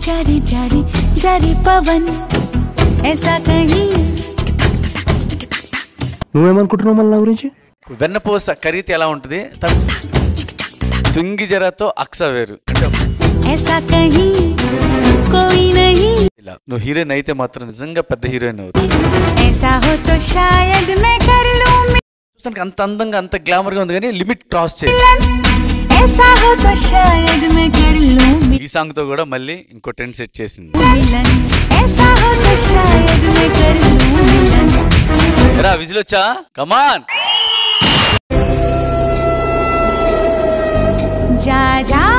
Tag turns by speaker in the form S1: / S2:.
S1: जारी जारी जारी पवन ऐसा कहीं
S2: నువ్వేమనుకుంటున్నావు మళ్ళీ నా గురించి
S3: వెన్నపూస కరిగితే ఎలా ఉంటుంది సుంగి జరతో అక్స వేరు
S1: ऐसा कहीं कोई नहीं
S3: ఇలా నువ్వు హీరోయిన్ అయితే మాత్రం నిజంగా పెద్ద హీరోయిన్ అవుతుంది
S1: ऐसा हो तो शायद मैं कर लूं
S3: చూసానికి అంత అందంగా అంత గ్లామర్ గా ఉంది కానీ లిమిట్ క్రాస్ చేయి
S1: मिलन ऐसा हो तो शायद मैं कर लूं
S3: ఈ సాంగ్ తో కూడా మళ్ళీ ఇంకో ట్రెండ్ సెట్ చేసింది
S1: मिलन ऐसा हो तो शायद मैं कर लूं मिलन
S3: ఎరా విజిల్ వచ్చా కమాన్
S1: जा जा